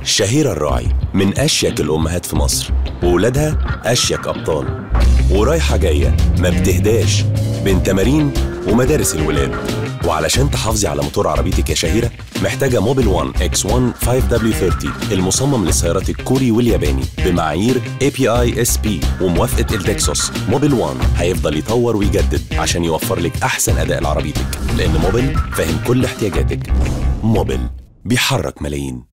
شهيرة الراعي من أشيك الأمهات في مصر وولادها أشيك أبطال ورايحة جاية ما بتهداش بين تمارين ومدارس الولاد وعلشان تحافظي على موتور عربيتك يا شهيرة محتاجة موبيل 1 X1 5W30 المصمم للسيارات الكوري والياباني بمعايير API SP وموافقة التكساس موبيل 1 هيفضل يطور ويجدد عشان يوفر لك أحسن أداء لعربيتك لأن موبيل فاهم كل احتياجاتك موبيل بيحرك ملايين